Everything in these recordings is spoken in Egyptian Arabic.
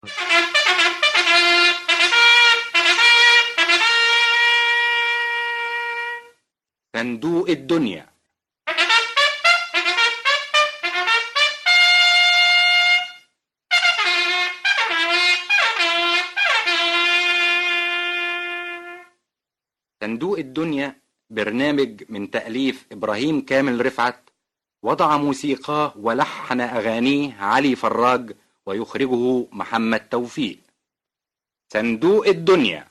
صندوق الدنيا صندوق الدنيا برنامج من تأليف إبراهيم كامل رفعت وضع موسيقاه ولحن أغانيه علي فراج ويخرجه محمد توفيق صندوق الدنيا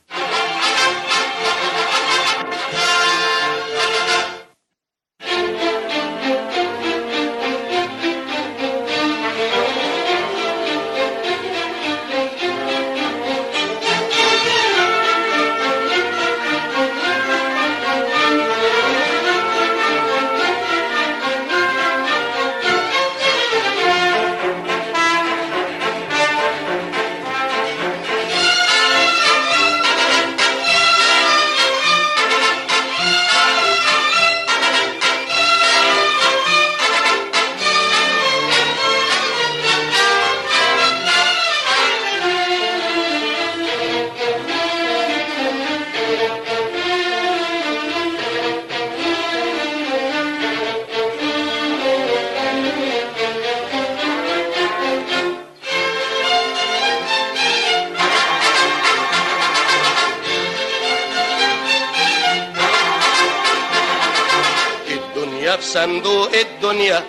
الدنيا في صندوق الدنيا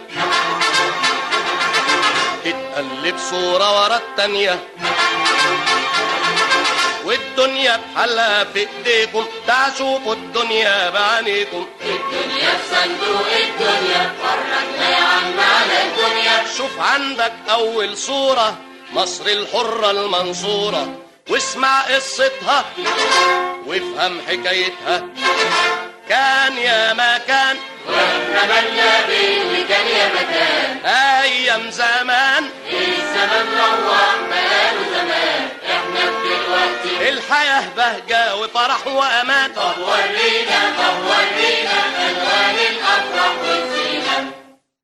تتقلب صورة ورا التانية والدنيا بحالها في ايديكم تعالوا شوفوا الدنيا بعينيكم الدنيا في صندوق الدنيا فرجنا يا عم على الدنيا شوف عندك أول صورة مصر الحرة المنصورة واسمع قصتها وافهم حكايتها كان يا ما كان واحنا مالنا بيه وكان يا مكان أيام زمان الزمن روح بقاله زمان احنا في دلوقتي الحياة بهجة وفرح وأمان طب ورينا طب ورينا الوان الافراح والزينه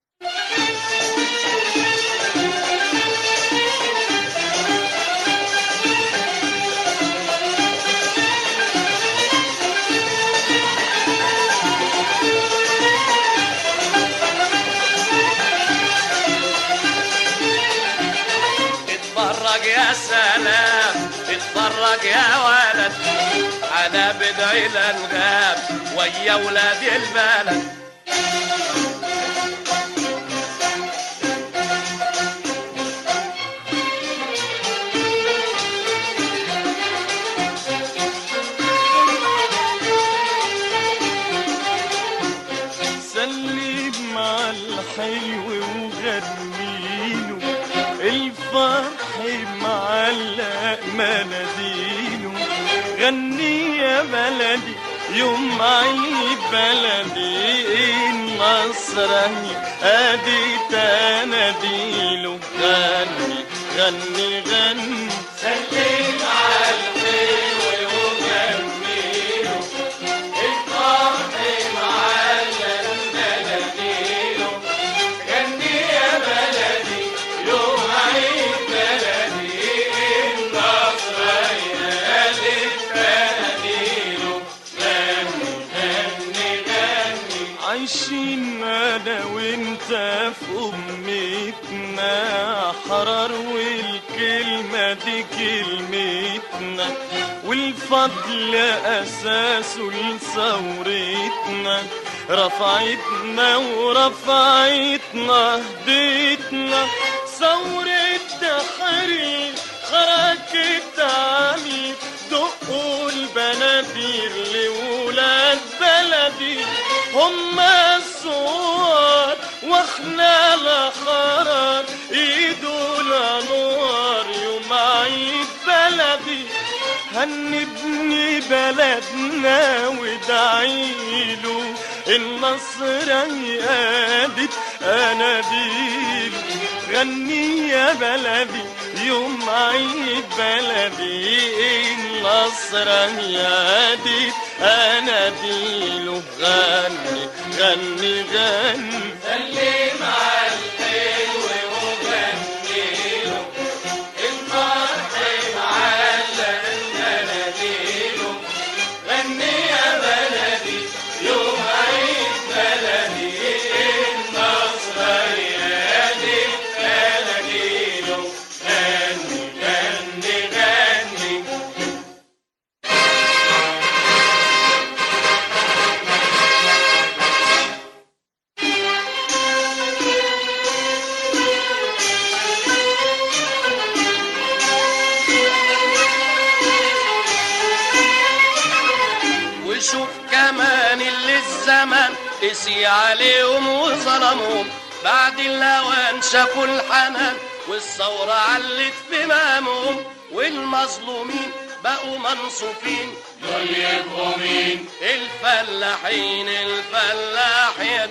اتفرج يا سلام اتفرج يا ولد على بدع الانغام ويا ولاد البلد سلم مع الحلو وغنيله الفرح معلق مناديله غني يا بلدي يوم عيد بلدي النصراني ادي تناديله غني غني غني سلم على الحلو وغنيله الفرح معلق مناديله غني يا بلدي يوم عيد بلدي النصر ينادي تناديله غني غني غني عايشين انا وانت في امتنا حرار والكلمة دي كلمتنا والفضل اساسه لثورتنا رفعتنا ورفعتنا هديتنا ثورة تحرير حركة عميد دقوا البنادير لولاد بلدي هم الصور واحنا الاحرار ايدوا الانوار يوم عيد بلدي هنبني بلدنا ودعيله النصر يقادت اناديله غني يا بلدي يوم عيد بلدي النصر يقادت اناديله غني غني غني سلم على الحلو وغنيله الفرح الزمان قسي عليهم وظلمهم بعد الاوان شافوا الحنان والثورة علت بمامهم والمظلومين بقوا منصوفين دول يبقوا مين الفلاحين الفلاحين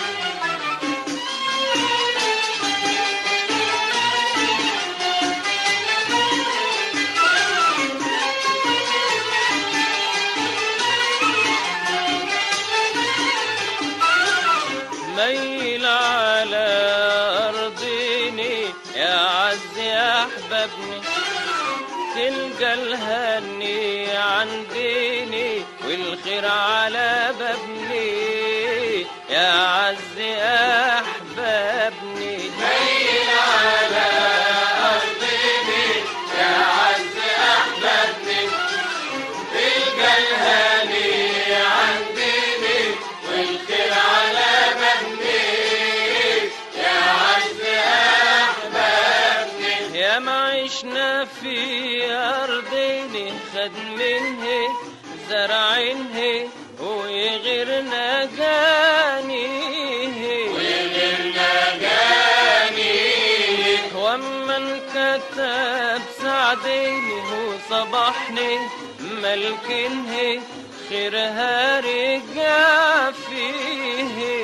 ميل على أرضيني يا عز يا أحبابني تلقى الهني عنديني والخير على بابني يا عز يا أحبابني ميل على أرضنا يا عز أحبابني تلقى الهاني عندنا والخير على بابني يا عز أحبابني يا ما عشنا في أرضيني خد منه زرعينه ويغيرنا جانيه وغيرنا جاني وأما انكتب سعديني وصبحني ملكنه خيرها رجع فيه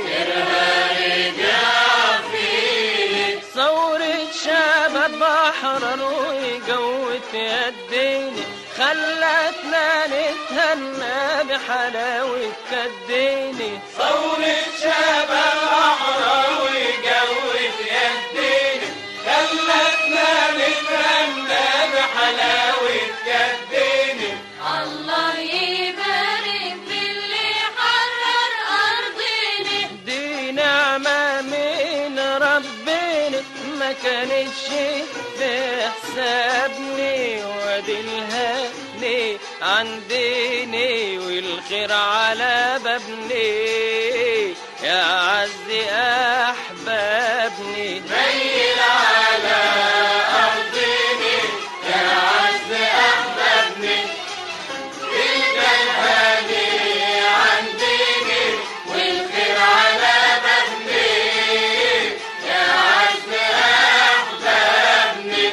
ثورة شباب بحر وجوة يديني خلتنا نتهنى بحلاوة كديني ثورة شباب أحرار وجوة يدينا خلتنا نتهنى بحلاوة يدينا الله يبارك باللي حرر أرضنا دي نعمة من ربنا ما كانتش في حسابني وادي الهاني عنديني والخير على بابني يا عز أحبابني ميل على أرضنا يا عز أحبابنا تلقى الهاني عندنا والخير على بابنا يا عز أحبابنا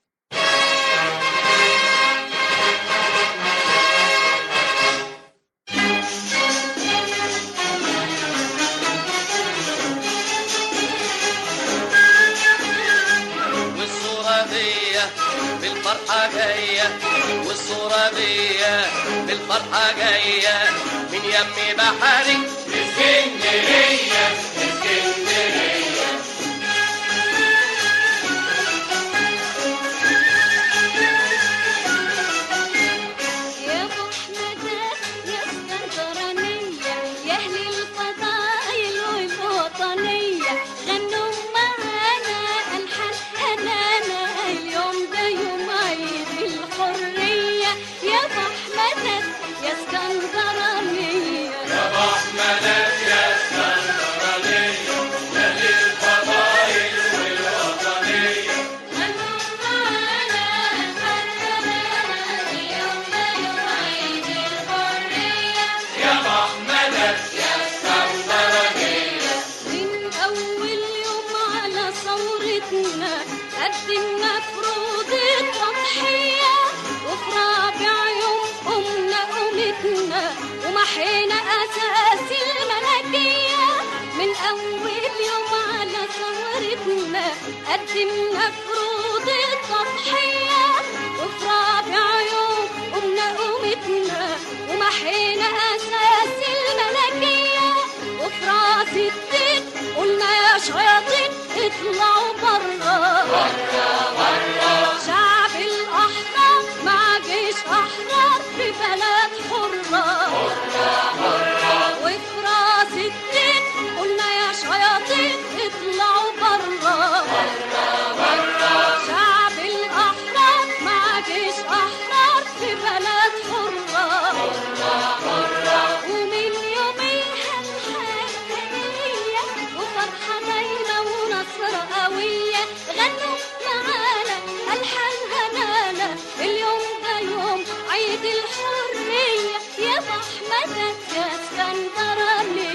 والصورة دي بالفرحة جاية والصورة دي بالفرحة جاية من يمي بحري اسكندرية اسكندرية يا ابو حمدان يا اسكندرانية يا اهل الفضايل والوطنية غنوا معانا الحان هنانا اليوم ده يوم عيد الحرية يا ابو حمدان يا اسكندرانية يا ابو احمدات يا اسكندرانية يا للفضايل والوطنية غنوا معانا الحان هنانا اليوم ده يوم عيد الحرية يا ابو احمدات يا اسكندرانية من أول يوم على ثورتنا قدمنا فروض التضحية وفي رابع يوم قمنا قومتنا ومحينا أساس الملكية من أول يوم على ثورتنا قدمنا فروض التضحية وفي رابع يوم قمنا قومتنا ومحينا أساس الملكية وفي راس الدين قلنا يا شياطين اطلعوا برا شعب الأحرار مع جيش أحرار في بلد حرة وفي راس الدين قلنا يا شياطين اطلعوا برا شعب الأحرار مع جيش أحرار في بلد حرة ومن يوميها الحياة وفرحة دايرة ونصر قوية غنوا معانا ألحان هنانا اليوم ده يوم عيد الحرية يا أحمدك يا اسكندرانية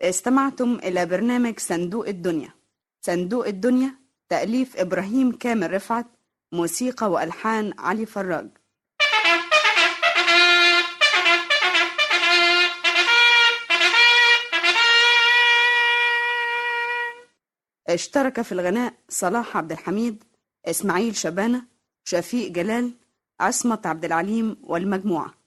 استمعتم إلى برنامج صندوق الدنيا صندوق الدنيا تأليف إبراهيم كامل رفعت موسيقى وألحان علي فراج اشترك في الغناء صلاح عبد الحميد إسماعيل شبانة شفيق جلال عصمت عبد العليم والمجموعة